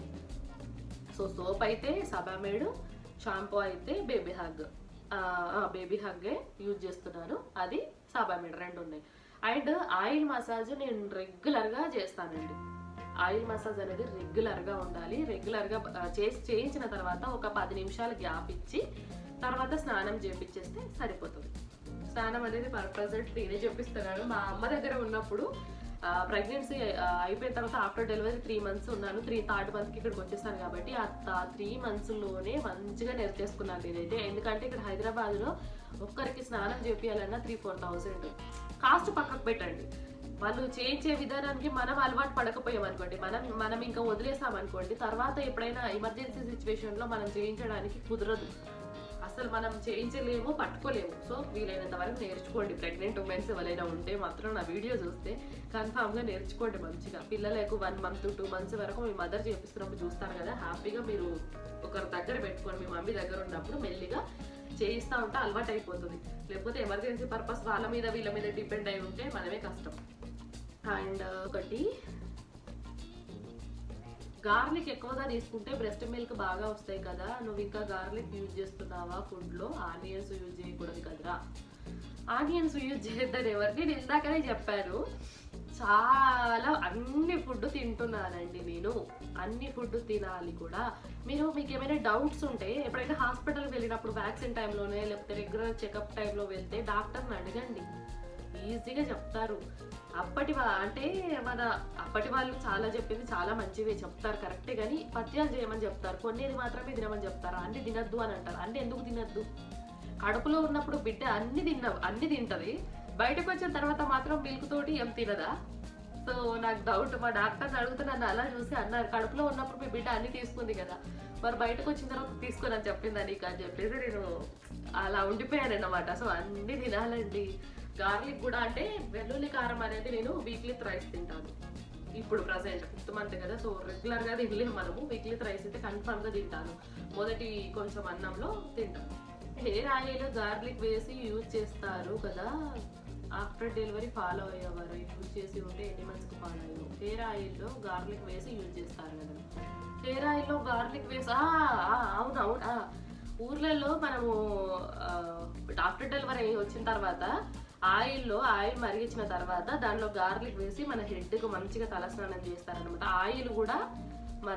సో సోప్ అయితే సబామేడు షాంపూ అయితే బేబీ హగ్ బేబీ హగ్గే యూజ్ చేస్తున్నాను అది సబామేడ్ రెండు ఉన్నాయి అండ్ ఆయిల్ మసాజ్ నేను రెగ్యులర్గా చేస్తానండి ఆయిల్ మసాజ్ అనేది రెగ్యులర్గా ఉండాలి రెగ్యులర్గా చేసి చేయించిన తర్వాత ఒక పది నిమిషాలు గ్యాప్ ఇచ్చి తర్వాత స్నానం చేపించేస్తే సరిపోతుంది స్నానం అనేది ప్రజెంట్ నేనే చెప్పిస్తున్నాను మా అమ్మ దగ్గర ఉన్నప్పుడు ప్రెగ్నెన్సీ అయిపోయిన తర్వాత ఆఫ్టర్ డెలివరీ త్రీ మంత్స్ ఉన్నాను త్రీ థర్డ్ మంత్కి ఇక్కడికి వచ్చేసాను కాబట్టి ఆ త్రీ మంత్స్లోనే మంచిగా నేర్చేసుకున్నాను నేనైతే ఎందుకంటే ఇక్కడ హైదరాబాద్లో ఒక్కరికి స్నానం చేపియాలన్నా త్రీ ఫోర్ థౌసండ్ కాస్ట్ పక్కకు పెట్టండి వాళ్ళు చేయించే విధానానికి మనం అలవాటు పడకపోయాం అనుకోండి మనం మనం ఇంకా వదిలేసాం అనుకోండి తర్వాత ఎప్పుడైనా ఎమర్జెన్సీ సిచ్యువేషన్లో మనం చేయించడానికి కుదరదు అసలు మనం చేయించలేము పట్టుకోలేము సో వీలైనంత వరకు నేర్చుకోండి ప్రెగ్నెంట్ ఉమెన్స్ ఎవరైనా ఉంటే మాత్రం నా వీడియో చూస్తే కన్ఫామ్గా నేర్చుకోండి మంచిగా పిల్లలకు వన్ మంత్ టూ మంత్స్ వరకు మీ మదర్ చేపిస్తున్నప్పుడు చూస్తారు కదా హ్యాపీగా మీరు ఒకరి దగ్గర పెట్టుకొని మీ మమ్మీ దగ్గర ఉన్నప్పుడు మెల్లిగా చేయిస్తూ ఉంటే అలవాటు అయిపోతుంది లేకపోతే ఎమర్జెన్సీ పర్పస్ వాళ్ళ మీద వీళ్ళ మీద డిపెండ్ అయి ఉంటే మనమే కష్టం అండ్ ఒకటి గార్లిక్ ఎక్కువగా తీసుకుంటే బ్రెస్ట్ మిల్క్ బాగా వస్తాయి కదా నువ్వు ఇంకా గార్లిక్ యూజ్ చేస్తున్నావా ఫుడ్లో ఆనియన్స్ యూజ్ చేయకూడదు కదరా ఆనియన్స్ యూజ్ చేయొద్దని ఎవరికి నేను ఇందాకనే చెప్పాను చాలా అన్ని ఫుడ్ తింటున్నానండి నేను అన్ని ఫుడ్ తినాలి కూడా మీరు మీకు ఏమైనా డౌట్స్ ఉంటే ఎప్పుడైనా హాస్పిటల్కి వెళ్ళినప్పుడు వ్యాక్సిన్ టైంలోనే లేకపోతే రెగ్యులర్ చెకప్ టైంలో వెళ్తే డాక్టర్ని అడగండి ఈజీగా చెప్తారు అప్పటి వా- అంటే మన అప్పటి వాళ్ళు చాలా చెప్పింది చాలా మంచివే చెప్తారు కరెక్టే కానీ పద్యాలు చేయమని చెప్తారు కొన్నేది మాత్రమే తినమని చెప్తారు అన్ని తినద్దు అని అంటారు అన్ని ఎందుకు తినద్దు కడుపులో ఉన్నప్పుడు బిడ్డ అన్ని తిన్న అన్ని తింటది బయటకు వచ్చిన తర్వాత మాత్రం మిల్క్ తోటి ఏం తినదా సో నాకు డౌట్ మా డాక్టర్ని అడిగితే నన్ను అలా చూసి అన్నారు కడుపులో ఉన్నప్పుడు మీ బిడ్డ అన్ని తీసుకుంది కదా మరి బయటకు వచ్చిన తర్వాత తీసుకొని అని చెప్పిందా నీకు అని చెప్పేసి నేను అలా ఉండిపోయాను అన్నమాట సో అన్ని తినాలండి గార్లిక్ కూడా అంటే వెల్లుల్లి కారం అనేది నేను వీక్లీ థ్రైస్ తింటాను ఇప్పుడు ప్రజెంట్ ఫిఫ్త్ మంత్ కదా సో రెగ్యులర్ గా తినలేము మనము వీక్లీ థ్రైస్ అయితే కన్ఫర్మ్ గా తింటాను మొదటి కొంచెం అన్నంలో తింటాను హెయిర్ ఆయిల్ గార్లిక్ వేసి యూజ్ చేస్తారు కదా ఆఫ్టర్ డెలివరీ ఫాలో అయ్యేవారు యూజ్ చేసి ఉంటే ఎన్ని మంత్స్కి ఫాలో అయ్యారు హెయిర్ ఆయిల్లో గార్లిక్ వేసి యూజ్ చేస్తారు కదా హెయిర్ ఆయిల్లో గార్లిక్ వేసి ఆ, ఆ, అవును అవును ఆ. ఊర్లలో మనము ఆఫ్టర్ డెలివరీ వచ్చిన తర్వాత ఆయిల్లో ఆయిల్ మరిగించిన తర్వాత దానిలో గార్లిక్ వేసి మన హెడ్కి మంచిగా తలస్నానం చేస్తారనమాట ఆయిల్ కూడా మన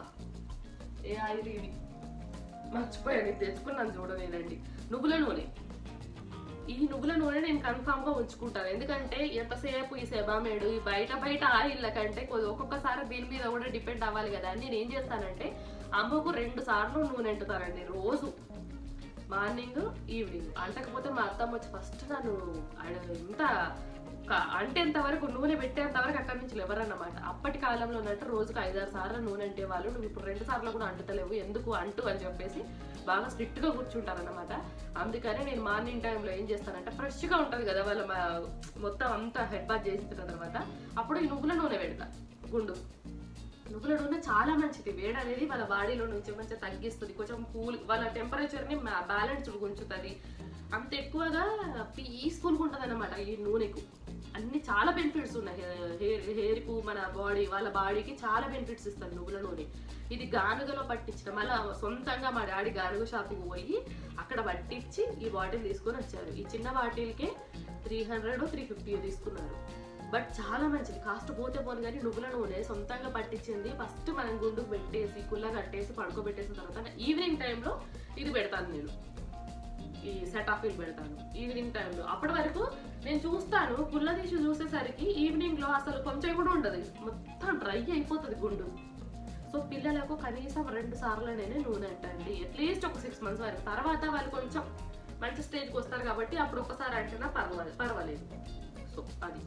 ఏ ఆయిల్ ఇది మర్చిపోయాను ఇది తెచ్చుకున్నాను చూడలేదండి నువ్వుల నూనె ఈ నువ్వుల నూనె నేను కన్ఫామ్ గా ఉంచుకుంటాను ఎందుకంటే ఎంతసేపు ఈ సెబామేడు ఈ బయట బయట ఆయిల్ కంటే కొద్ది- ఒక్కొక్కసారి దీని మీద కూడా డిపెండ్ అవ్వాలి కదా అని నేను ఏం చేస్తానంటే అమ్మకు రెండు సార్లు నూనె ఎంటుతానండి రోజు మార్నింగ్ ఈవినింగ్ అంటకపోతే మా అత్తమ్మ వచ్చి ఫస్ట్ నన్ను అడ- ఇంత క- అంటేంత వరకు నూనె పెట్టేంత వరకు అక్కడి నుంచి లేవరన్నమాట అప్పటి కాలంలో అంటే రోజుకు ఐదారు సార్లు నూనె అంటే వాళ్ళు నువ్వు ఇప్పుడు రెండు సార్లు కూడా అంటుతలేవు ఎందుకు అంటు అని చెప్పేసి బాగా స్ట్రిక్ట్ గా కూర్చుంటారన్నమాట అందుకనే నేను మార్నింగ్ టైంలో ఏం చేస్తానంటే ఫ్రెష్ గా ఉంటది కదా వాళ్ళ మా- మొత్తం అంతా హెడ్ బాత్ చేసిన తర్వాత అప్పుడు ఈ నువ్వుల నూనె పెడతా గుండు నువ్వుల నూనె చాలా మంచిది వేడి అనేది వాళ్ళ బాడీలో నుంచి మంచిగా తగ్గిస్తుంది కొంచెం కూల్ వాళ్ళ టెంపరేచర్ని బ్యాలెన్స్ ఉంచుతుంది అంత ఎక్కువగా పీస్ఫుల్గా ఉంటుంది అనమాట ఈ నూనెకు అన్ని చాలా బెనిఫిట్స్ ఉన్నాయి హెయిర్ హెయిర్కు మన బాడీ వాళ్ళ బాడీకి చాలా బెనిఫిట్స్ ఇస్తుంది నువ్వుల నూనె ఇది గానుగలో పట్టించిన మళ్ళీ సొంతంగా మా డాడీ గానుగ షాప్కి పోయి అక్కడ పట్టించి ఈ బాటిల్ తీసుకొని వచ్చారు ఈ చిన్న బాటిల్కే త్రీ హండ్రెడ్ త్రీ ఫిఫ్టీ తీసుకున్నారు బట్ చాలా మంచిది కాస్ట్ పోతే పోను కానీ నువ్వుల నూనె సొంతంగా పట్టించింది ఫస్ట్ మనం గుండుకు పెట్టేసి కుల్ల కట్టేసి పడుకోబెట్టేసిన తర్వాత ఈవినింగ్ టైంలో ఇది పెడతాను నేను ఈ సెట్ ఆఫ్ ఫీల్ పెడతాను ఈవినింగ్ టైంలో అప్పటి వరకు నేను చూస్తాను కుల్ల తీసి చూసేసరికి ఈవినింగ్ లో అసలు కొంచెం కూడా ఉండదు మొత్తం డ్రై అయిపోతుంది గుండు సో పిల్లలకు కనీసం రెండు సార్లునే నూనె అంటండి అట్లీస్ట్ ఒక సిక్స్ మంత్స్ వరకు తర్వాత వాళ్ళు కొంచెం మంచి స్టేజ్కి వస్తారు కాబట్టి అప్పుడు ఒకసారి అంటేనా పర్వాలేదు పర్వాలేదు సో అది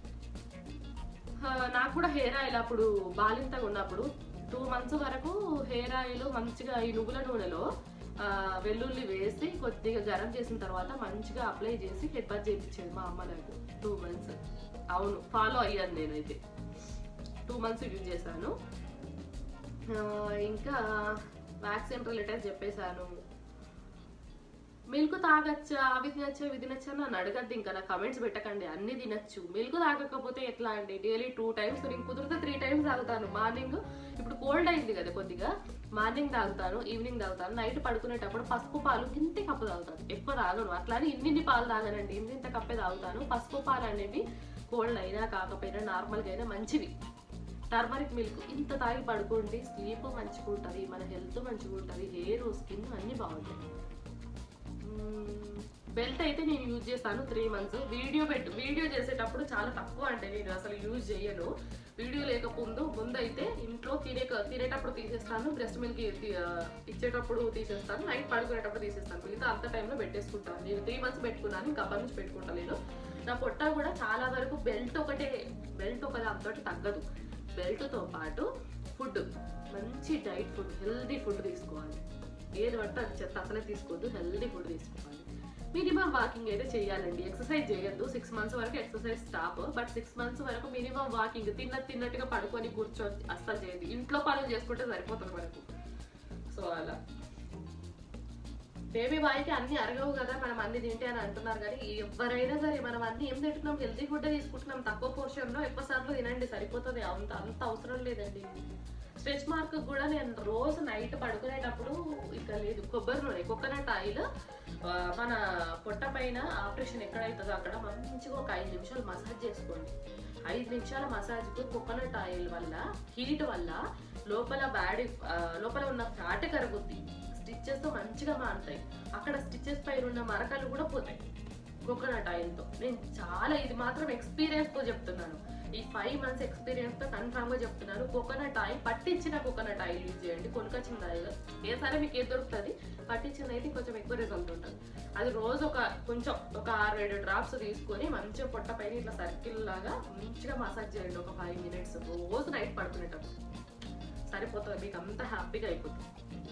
ఆ, నాకు కూడా హెయిర్ ఆయిల్ అప్పుడు బాలింతగా ఉన్నప్పుడు టూ మంత్స్ వరకు హెయిర్ ఆయిల్ మంచిగా ఈ నువ్వుల నూనెలో ఆ, వెల్లుల్లి వేసి కొద్దిగా గరం చేసిన తర్వాత మంచిగా అప్లై చేసి హెడ్ బాత్ చేయించేది మా అమ్మ నాకు టూ మంత్స్ అవును ఫాలో అయ్యాను నేనైతే టూ మంత్స్ యూజ్ చేశాను ఆ, ఇంకా వ్యాక్సిన్ రిలేటెడ్ చెప్పేశాను మిల్క్ తాగచ్చా అవి తినచ్చా ఇవి తినచ్చా నన్ను అడగద్దు ఇంకా నా కమెంట్స్ పెట్టకండి అన్ని తినచ్చు మిల్క్ తాగకపోతే ఎట్లా అండి డైలీ టూ టైమ్స్ నేను కుదిరితే త్రీ టైమ్స్ తాగుతాను మార్నింగ్ ఇప్పుడు కోల్డ్ అయింది కదా కొద్దిగా మార్నింగ్ తాగుతాను ఈవినింగ్ తాగుతాను నైట్ పడుకునేటప్పుడు పసుపు పాలు ఇంత కప్పు తాగుతాను ఎక్కువ తాగను అట్లానే ఇన్ని పాలు తాగనండి ఇంత ఇంత కప్పే తాగుతాను పసుపు పాలు అనేవి కోల్డ్ అయినా కాకపోయినా నార్మల్గా అయినా మంచివి టర్మరిక్ మిల్క్ ఇంత తాగి పడుకోండి స్లీప్ మంచిగా ఉంటుంది మన హెల్త్ మంచిగా ఉంటుంది హెయిర్ స్కిన్ అన్నీ బాగుంటాయి బెల్ట్ అయితే నేను యూజ్ చేస్తాను త్రీ మంత్స్ వీడియో పెట్టు వీడియో చేసేటప్పుడు చాలా తక్కువ అంటే నేను అసలు యూజ్ చేయను వీడియో లేకముందు ముందు అయితే ఇంట్లో తినే తినేటప్పుడు తీసేస్తాను బ్రెస్ట్ మిల్క్ ఇచ్చేటప్పుడు తీసేస్తాను నైట్ పడుకునేటప్పుడు తీసేస్తాను మిగతా అంత టైంలో పెట్టేసుకుంటాను నేను త్రీ మంత్స్ పెట్టుకున్నాను ఇంకా అప్పటి నుంచి పెట్టుకుంటలేను నా పొట్ట కూడా చాలా వరకు బెల్ట్ ఒకటే బెల్ట్ ఒక దాంతో తగ్గదు బెల్ట్తో పాటు ఫుడ్ మంచి డైట్ ఫుడ్ హెల్దీ ఫుడ్ తీసుకోవాలి ఏది పడితే అది చెత్త అసలే తీసుకోవద్దు హెల్దీ ఫుడ్ తీసుకోవాలి మినిమం వాకింగ్ అయితే చేయాలండి ఎక్సర్సైజ్ చేయొద్దు సిక్స్ మంత్స్ వరకు exercise stop but six months వరకు మినిమం వాకింగ్ తిన్న తిన్నట్టుగా పడుకొని కూర్చొని అస్సలు చేయదు ఇంట్లో పనులు చేసుకుంటే సరిపోతుంది మనకు సో అలా బేబీ బాయ్కి అన్ని అరగవు కదా మనం అన్ని తింటే అని అంటున్నారు కానీ ఎవరైనా సరే మనం అన్ని ఏం తింటున్నాం హెల్తీ ఫుడ్ తీసుకుంటున్నాం తక్కువ పోర్షన్లో ఎక్కువ సార్లు తినండి సరిపోతుంది అంత అంత అవసరం లేదండి స్ట్రెచ్ మార్క్ కూడా నేను రోజు నైట్ పడుకునేటప్పుడు ఇక లేదు కొబ్బరి నూనె కోకోనట్ ఆయిల్ ఆ, మన పొట్ట పైన ఆపరేషన్ ఎక్కడైతుందో అక్కడ మంచిగా ఒక ఐదు నిమిషాలు మసాజ్ చేసుకోండి ఐదు నిమిషాల మసాజ్కు కోకోనట్ ఆయిల్ వల్ల హీట్ వల్ల లోపల బాడీ లోపల ఉన్న ఫ్యాట్ కరుగుద్ది స్టిచ్చెస్ మంచిగా మారుతాయి అక్కడ స్టిచ్చెస్ పైన ఉన్న మరకలు కూడా పోతాయి కోకోనట్ ఆయిల్తో నేను చాలా ఇది మాత్రం ఎక్స్పీరియన్స్తో చెప్తున్నాను ఈ ఫైవ్ మంత్స్ ఎక్స్పీరియన్స్తో కన్ఫామ్గా చెప్తున్నాను కోకోనట్ ఆయిల్ పట్టించిన కోకోనట్ ఆయిల్ యూజ్ చేయండి కొనుకొచ్చిన ఆయిల్ ఏ సరే మీకు ఏది దొరుకుతుంది పట్టించిన అయితే కొంచెం ఎక్కువ రిజల్ట్ ఉంటుంది అది రోజు ఒక కొంచెం ఒక ఆరు ఏడు డ్రాప్స్ తీసుకొని మంచిగా పొట్ట పైన ఇట్లా సర్కిల్ లాగా మంచిగా మసాజ్ చేయండి ఒక ఫైవ్ మినిట్స్ రోజు నైట్ పడుకునేటప్పుడు సరిపోతుంది మీకు అంత హ్యాపీగా అయిపోతుంది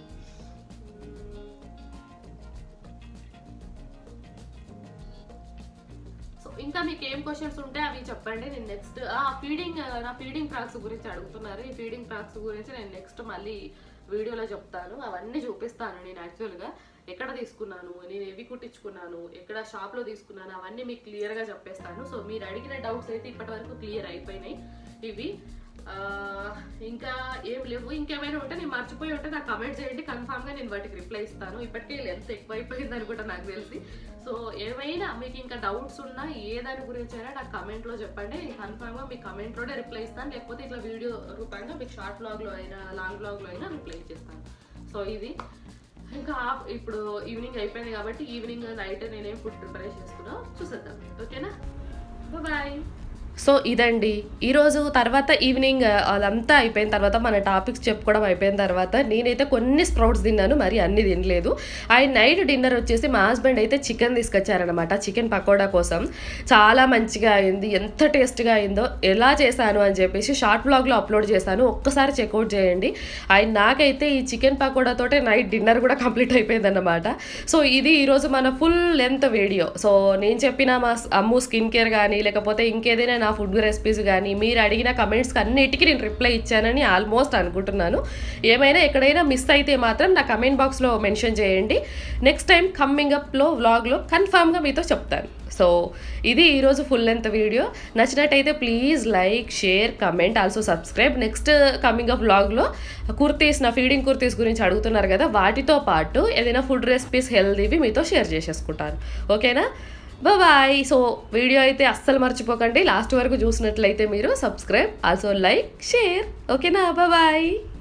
సో ఇంకా మీకు ఏం క్వశ్చన్స్ ఉంటే అవి చెప్పండి నేను నెక్స్ట్ ఫీడింగ్ నా ఫీడింగ్ ప్రాక్స్ గురించి అడుగుతున్నారు ఈ ఫీడింగ్ ప్రాక్స్ గురించి నేను నెక్స్ట్ మళ్ళీ వీడియోలో చెప్తాను అవన్నీ చూపిస్తాను నేను యాక్చువల్గా ఎక్కడ తీసుకున్నాను నేను ఎవి కుట్టించుకున్నాను ఎక్కడ షాప్లో తీసుకున్నాను అవన్నీ మీకు క్లియర్గా చెప్పేస్తాను సో మీరు అడిగిన డౌట్స్ అయితే ఇప్పటి వరకు క్లియర్ అయిపోయినాయి ఇవి ఆ, ఇంకా ఏం లేవు ఇంకేమైనా ఉంటే నేను మర్చిపోయి ఉంటే నాకు కమెంట్ చేయండి కన్ఫామ్గా నేను వాటికి రిప్లై ఇస్తాను ఇప్పటికే లెంత్ ఎక్కువైపోయింది అనుకుంటా నాకు తెలిసి సో ఏమైనా మీకు ఇంకా డౌట్స్ ఉన్నా ఏ దాని గురించి అయినా నాకు కమెంట్లో చెప్పండి నేను కన్ఫామ్గా మీ కమెంట్లోనే రిప్లై ఇస్తాను లేకపోతే ఇట్లా వీడియో రూపంగా మీకు షార్ట్ బ్లాగ్లో అయినా లాంగ్ బ్లాగ్లో అయినా రిప్లై చేస్తాను సో ఇది ఇంకా ఆఫ్- ఇప్పుడు ఈవినింగ్ అయిపోయింది కాబట్టి ఈవినింగ్ నైట్ నేనేం ఫుడ్ ప్రిపేర్ చేస్తున్నా చూసేద్దాం ఓకేనా బాయ్ సో ఇదండి ఈరోజు తర్వాత ఈవినింగ్ అదంతా అయిపోయిన తర్వాత మన టాపిక్స్ చెప్పుకోవడం అయిపోయిన తర్వాత నేనైతే కొన్ని స్ప్రౌట్స్ తిన్నాను మరి అన్ని తినలేదు ఆయన నైట్ డిన్నర్ వచ్చేసి మా హస్బెండ్ అయితే చికెన్ తీసుకొచ్చారనమాట చికెన్ పకోడా కోసం చాలా మంచిగా అయింది ఎంత టేస్ట్గా అయిందో ఎలా చేశాను అని చెప్పేసి షార్ట్ బ్లాగ్లో అప్లోడ్ చేశాను ఒక్కసారి చెక్అవుట్ చేయండి ఆయన నాకైతే ఈ చికెన్ పకోడాతోటే నైట్ డిన్నర్ కూడా కంప్లీట్ అయిపోయిందన్నమాట సో ఇది ఈరోజు మన ఫుల్ లెంత్ వీడియో సో నేను చెప్పిన మా స్- అమ్ము స్కిన్ కేర్ కానీ లేకపోతే ఇంకేదైనా అడిగిన ఫుడ్ రెసిపీస్ కానీ మీరు అడిగిన కమెంట్స్కి అన్నిటికీ నేను రిప్లై ఇచ్చానని ఆల్మోస్ట్ అనుకుంటున్నాను ఏమైనా ఎక్కడైనా మిస్ అయితే మాత్రం నా కమెంట్ బాక్స్లో మెన్షన్ చేయండి నెక్స్ట్ టైం కమ్మింగ్ అప్లో వ్లాగ్లో కన్ఫామ్గా మీతో చెప్తాను సో ఇది ఈరోజు ఫుల్ లెంత్ వీడియో నచ్చినట్టయితే please like share comment also subscribe next coming up వ్లాగ్లో కుర్తీస్ నా ఫీడింగ్ కుర్తీస్ గురించి అడుగుతున్నారు కదా వాటితో పాటు ఏదైనా ఫుడ్ రెసిపీస్ హెల్దీవి మీతో షేర్ చేసేసుకుంటాను ఓకేనా బాయ్ సో వీడియో అయితే అస్సలు మర్చిపోకండి లాస్ట్ వరకు చూసినట్లయితే మీరు సబ్స్క్రైబ్ ఆల్సో లైక్ షేర్ ఓకేనా బాయ్